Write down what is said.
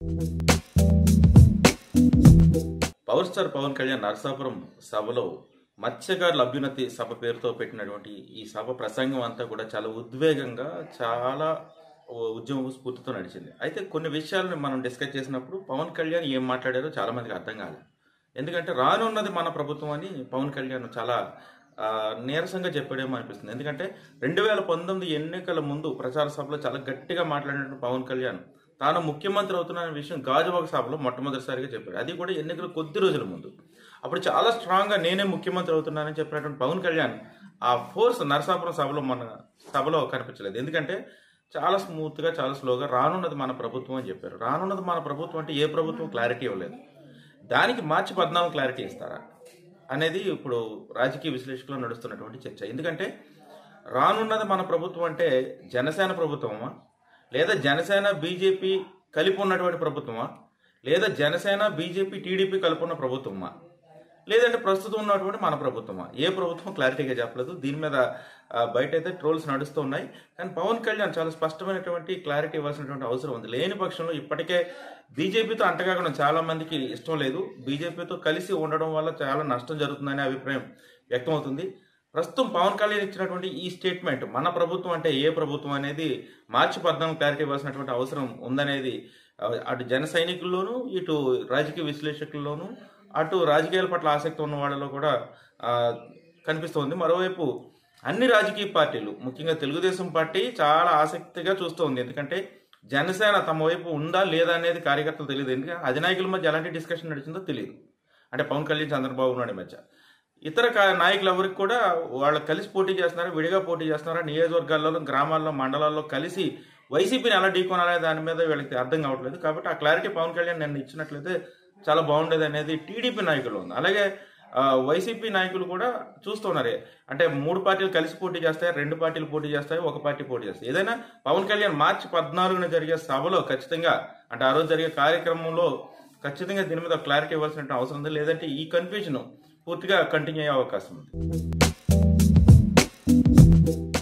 power star Pawan Kalyan Narasapuram సభలో మత్స్యకారుల అభ్యున్నతి సభ పేరుతో పెట్టినటువంటి ఈ సభ ప్రసంగం అంతా కూడా చాలా ఉద్వేగంగా చాలా ఉద్యమ స్ఫూర్తితో నడిచింది అయితే కొన్ని విషయాలను మనం డిస్కస్ చేసినప్పుడు పవన్ కళ్యాణ్ ఏం మాట్లాడారో చాలా మందికి అర్థం కాలేదు ఎందుకంటే రానున్నది మన ప్రభుత్వం అని పవన్ కళ్యాణ్ చాలా ఆ, నీరసంగా చెప్పాడేమో అనిపిస్తుంది ఎందుకంటే రెండు వేల పంతొమ్మిది ఎన్నికల ముందు ప్రచార సభలో చాలా గట్టిగా మాట్లాడినట్టు పవన్ కళ్యాణ్ తాను ముఖ్యమంత్రి అవుతున్న విషయం గాజువాక సభలో మొట్టమొదటిసారిగా చెప్పాడు అది కూడా ఎన్నికల కొద్ది రోజుల ముందు అప్పుడు చాలా స్ట్రాంగ్గా నేనే ముఖ్యమంత్రి అవుతున్నానని చెప్పినటువంటి పవన్ కళ్యాణ్ ఆ ఫోర్స్ నరసాపురం సభలో మన సభలో కనిపించలేదు ఎందుకంటే చాలా స్మూత్గా చాలా స్లోగా రానున్నది మన ప్రభుత్వం అని చెప్పారు రానున్నది మన ప్రభుత్వం అంటే ఏ ప్రభుత్వం క్లారిటీ ఇవ్వలేదు దానికి మార్చి పద్నాలుగు క్లారిటీ ఇస్తారా అనేది ఇప్పుడు రాజకీయ విశ్లేషకులు నడుస్తున్నటువంటి చర్చ ఎందుకంటే రానున్నది మన ప్రభుత్వం అంటే జనసేన ప్రభుత్వమా లేదా జనసేన బీజేపీ కలిపి ఉన్నటువంటి ప్రభుత్వమా లేదా జనసేన బీజేపీ టీడీపీ కలిపి ఉన్న ప్రభుత్వమా లేదంటే ప్రస్తుతం ఉన్నటువంటి మన ప్రభుత్వమా ఏ ప్రభుత్వం క్లారిటీగా చెప్పలేదు దీని మీద ఆ, బయట అయితే ట్రోల్స్ నడుస్తూ ఉన్నాయి కానీ పవన్ కళ్యాణ్ చాలా స్పష్టమైనటువంటి క్లారిటీ ఇవ్వాల్సినటువంటి అవసరం ఉంది లేని పక్షంలో ఇప్పటికే బీజేపీతో అంటగాగడం చాలా మందికి ఇష్టం లేదు బీజేపీతో కలిసి ఉండడం వల్ల చాలా నష్టం జరుగుతుందనే అభిప్రాయం వ్యక్తమవుతుంది ప్రస్తుతం పవన్ కళ్యాణ్ ఇచ్చినటువంటి ఈ స్టేట్మెంట్ మన ప్రభుత్వం అంటే ఏ ప్రభుత్వం అనేది మార్చి పద్నాలుగు క్లారిటీ ఇవ్వాల్సినటువంటి అవసరం ఉందనేది ఆ, అటు జన సైనికుల్లోనూ ఇటు రాజకీయ విశ్లేషకుల్లోనూ అటు రాజకీయాల పట్ల ఆసక్తి ఉన్న వాళ్ళలో కూడా ఆ, కనిపిస్తోంది మరోవైపు అన్ని రాజకీయ పార్టీలు ముఖ్యంగా తెలుగుదేశం పార్టీ చాలా ఆసక్తిగా చూస్తోంది ఎందుకంటే జనసేన తమ వైపు ఉందా లేదా అనేది కార్యకర్తలు తెలియదు ఎందుకంటే అధినాయకుల మధ్య ఎలాంటి డిస్కషన్ నడిచిందో తెలియదు అంటే పవన్ కళ్యాణ్ చంద్రబాబు నాయుడు మధ్య ఇతర కా- నాయకులు ఎవరికి కూడా వాళ్ళు కలిసి పోటీ చేస్తున్నారా విడిగా పోటీ చేస్తున్నారా నియోజకవర్గాల్లో గ్రామాల్లో మండలాల్లో కలిసి వైసీపీని ఎలా ఢీకొనాలనే దాని మీద వీళ్ళకి అర్థం కావట్లేదు కాబట్టి ఆ క్లారిటీ పవన్ కళ్యాణ్ నిన్న ఇచ్చినట్లయితే చాలా బాగుండేది అనేది టీడీపీ నాయకులు ఉంది అలాగే ఆ, వైసీపీ నాయకులు కూడా చూస్తున్నారు అంటే మూడు పార్టీలు కలిసి పోటీ చేస్తాయి రెండు పార్టీలు పోటీ చేస్తాయి ఒక పార్టీ పోటీ చేస్తాయి ఏదైనా పవన్ కళ్యాణ్ మార్చి పద్నాలుగున జరిగే సభలో ఖచ్చితంగా అంటే ఆ రోజు జరిగే కార్యక్రమంలో ఖచ్చితంగా దీని మీద క్లారిటీ ఇవ్వాల్సిన అవసరం ఉంది లేదంటే ఈ కన్ఫ్యూజన్ పూర్తిగా కంటిన్యూ అయ్యే అవకాశం ఉంది